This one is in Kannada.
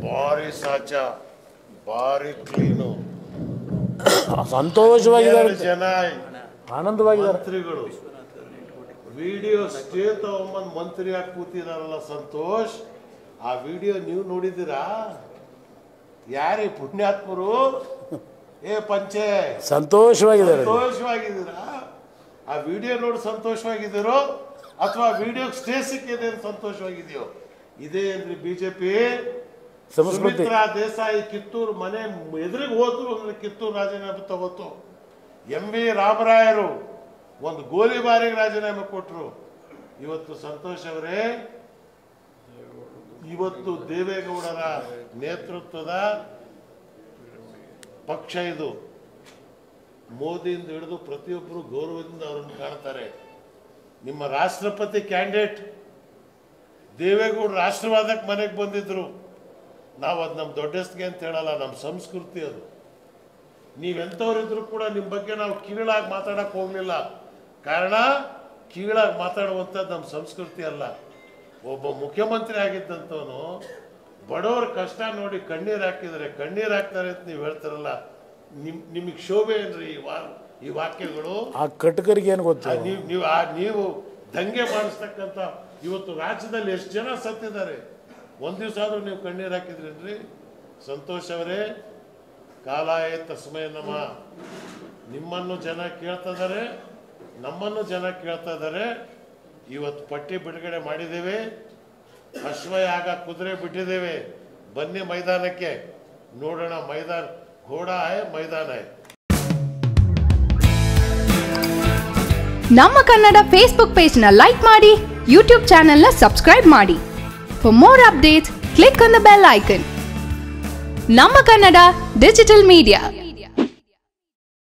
ಭಾರಿ ಸಾಚ ಭಾರಿ ಕ್ಲೀನು ಸಂತೋಷವಾಗಿದ್ದಾರೆ ಎರಡು ಜನ ಆನಂದವಾಗಿದ್ದಾರೆ ಮಂತ್ರಿಗಳು ವಿಡಿಯೋ ಸ್ಟೇ ತಗೊಂಬಂದ್ ಮಂತ್ರಿ ಆಗಿ ಕೂತಿದಾರಲ್ಲ ಸಂತೋಷ್ ಆ ವಿಡಿಯೋ ನೀವು ನೋಡಿದ್ದೀರಾ ಯಾರೇ ಪುಣ್ಯಾತ್ಮರು ಏ ಪಂಚೆ ಸಂತೋಷವಾಗಿದ್ದಾರೆ ಸಂತೋಷವಾಗಿದ್ದೀರಾ ಆ ವಿಡಿಯೋ ನೋಡಿ ಸಂತೋಷವಾಗಿದ್ದೀರೋ ಅಥವಾ ವಿಡಿಯೋ ಸ್ಟೇ ಸಿಕ್ಕಿದೆ ಅಂತ ಸಂತೋಷವಾಗಿದೆಯೋ ಇದೇ ಏನ್ರಿ ಬಿಜೆಪಿ ಸಂಸ್ಕೃತಿ ಸುಮಿತ್ರಾ ದೇಸಾಯಿ ಕಿತ್ತೂರು ಮನೆ ಎದುರಿಗೆ ಹೋದ್ರು ಅಂದ್ರೆ ಕಿತ್ತೂರು ರಾಜೀನಾಮೆ ತಗೋತು ಎಂ ವಿ ರಾಮರಾಯರು ಒಂದು ಗೋಲಿಬಾರಿಗೆ ರಾಜೀನಾಮೆ ಕೊಟ್ಟರು ಇವತ್ತು ಸಂತೋಷ್ ಅವರೇ ಇವತ್ತು ದೇವೇಗೌಡರ ನೇತೃತ್ವದ ಪಕ್ಷ ಇದು ಮೋದಿಯಿಂದ ಹಿಡಿದು ಪ್ರತಿಯೊಬ್ಬರು ಗೌರವದಿಂದ ಅವರನ್ನು ಕಾಣ್ತಾರೆ ನಿಮ್ಮ ರಾಷ್ಟ್ರಪತಿ ಕ್ಯಾಂಡಿಡೇಟ್ ದೇವೇಗೌಡರು ಆಶೀರ್ವಾದಕ್ಕೆ ಮನೆಗೆ ಬಂದಿದ್ರು ನಾವು ಅದು ನಮ್ಮ ದೊಡ್ಡಸ್ತಿಗೆ ಅಂತ ಹೇಳಲ್ಲ ನಮ್ಮ ಸಂಸ್ಕೃತಿ ಅದು ನೀವೆಂಥವ್ರಿದ್ರು ಕೂಡ ನಿಮ್ಮ ಬಗ್ಗೆ ನಾವು ಕೀಳಾಗಿ ಮಾತಾಡಕ್ಕೆ ಹೋಗಲಿಲ್ಲ ಕಾರಣ ಕೀಳಾಗಿ ಮಾತಾಡುವಂಥದ್ದು ನಮ್ಮ ಸಂಸ್ಕೃತಿ ಅಲ್ಲ ಒಬ್ಬ ಮುಖ್ಯಮಂತ್ರಿ ಆಗಿದ್ದಂಥವನು ಬಡವರ ಕಷ್ಟ ನೋಡಿ ಕಣ್ಣೀರು ಹಾಕಿದರೆ ಕಣ್ಣೀರು ಹಾಕ್ತಾರೆ ಅಂತ ನೀವು ಹೇಳ್ತಾರಲ್ಲ ನಿಮ್ ನಿಮಗೆ ಶೋಭೆ ಏನ್ರಿ ಈ ವಾ ಈ ವಾಕ್ಯಗಳು ಆ ಕಟಕರಿಗೆ ಏನು ಗೊತ್ತು ಆ ನೀವು ನೀವು ಆ ನೀವು ದಂಗೆ ಮಾಡಿಸ್ತಕ್ಕಂಥ ಇವತ್ತು ರಾಜ್ಯದಲ್ಲಿ ಎಷ್ಟು ಜನ ಸತ್ತಿದ್ದಾರೆ ಒಂದು ದಿವಸ ಆದ್ರೂ ನೀವು ಕಣ್ಣೀರು ಹಾಕಿದ್ರೇನ್ರಿ ಸಂತೋಷ್ ಅವರೇ ಕಾಲಾಯ ತಸ್ಮೈ ನಮ ನಿಮ್ಮನ್ನು ಜನ ಕೇಳ್ತಾ ಇದ್ದಾರೆ ನಮ್ಮನ್ನು ಜನ ಕೇಳ್ತಾ ಇದ್ದಾರೆ ಇವತ್ತು ಪಟ್ಟಿ ಬಿಡುಗಡೆ ಮಾಡಿದ್ದೇವೆ ಅಶ್ವಯಾಗ ಕುದುರೆ ಬಿಟ್ಟಿದ್ದೇವೆ ಬನ್ನಿ ಮೈದಾನಕ್ಕೆ ನೋಡೋಣ ಮೈದಾನ ಘೋಡಾ ಹೈ ಮೈದಾನ ಹೈ ನಮ್ಮ ಕನ್ನಡ ಫೇಸ್ಬುಕ್ ಪೇಜ್ನ ಲೈಕ್ ಮಾಡಿ ಯೂಟ್ಯೂಬ್ ಚಾನೆಲ್ನ ಸಬ್ಸ್ಕ್ರೈಬ್ ಮಾಡಿ for more updates click on the bell icon ನಮ್ಮ ಕನ್ನಡ ಡಿಜಿಟಲ್ ಮೀಡಿಯಾ